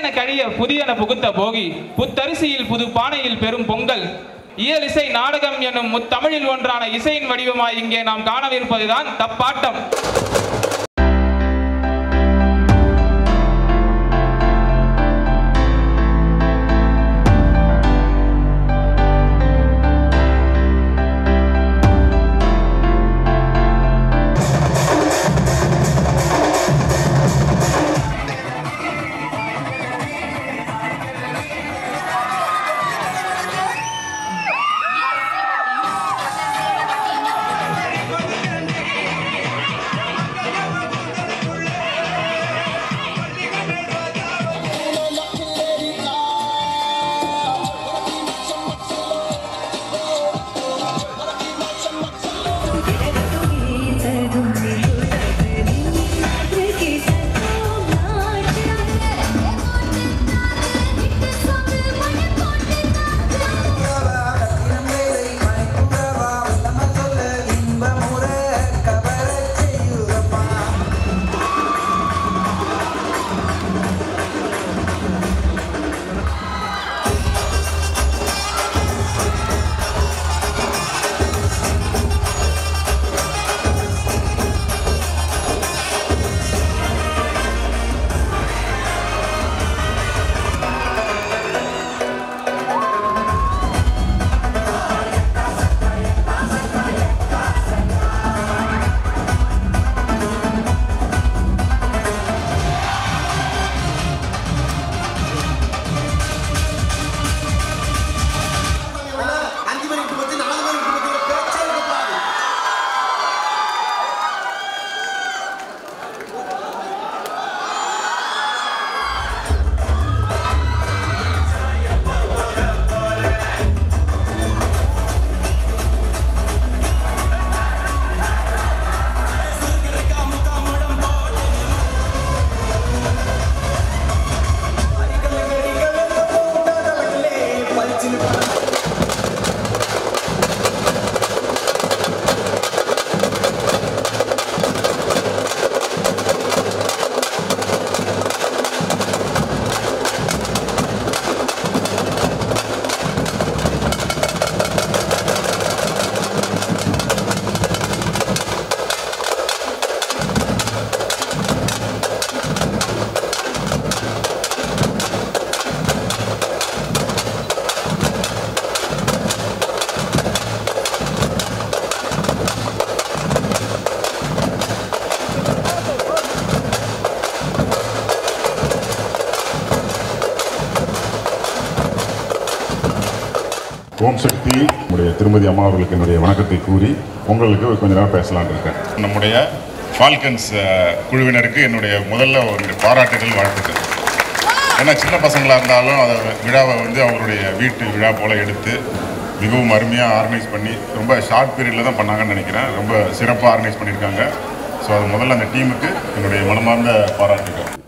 பழையன கழிய புதியன புகுத்த போகி புத்தரிசியில் புது பானையில் பெரும் பொங்கல் இயல் இசை நாடகம் எனும் முத்தமிழில் ஒன்றான இசையின் வடிவமாய் இங்கே நாம் காணவிருப்பதுதான் தப்பாட்டம் அஞ்சு மணிக்கு பத்தி நாலு மணிக்கு பத்தி பேச்சே இருக்கப்படாது ஓம் சக்தி நம்முடைய திருமதி அம்மா அவர்களுக்கு என்னுடைய வணக்கத்தை கூறி உங்களுக்கு கொஞ்ச நேரம் பேசலாம்னு இருக்கேன் நம்முடைய ஃபால்கன்ஸ் அஹ், குழுவினருக்கு என்னுடைய முதல்ல ஒரு பாராட்டுகள் வாழ்த்துக்கள் ஏன்னா சின்ன பசங்களாக இருந்தாலும் அதை விழாவை வந்து அவங்களுடைய வீட்டு விழா போல் எடுத்து மிகவும் அருமையாக ஆர்கனைஸ் பண்ணி ரொம்ப ஷார்ட் பீரியடில் தான் பண்ணாங்கன்னு நினைக்கிறேன் ரொம்ப சிறப்பாக ஆர்கனைஸ் பண்ணியிருக்காங்க ஸோ அது முதல்ல அந்த டீமுக்கு என்னுடைய மனமார்ந்த பாராட்டுகள்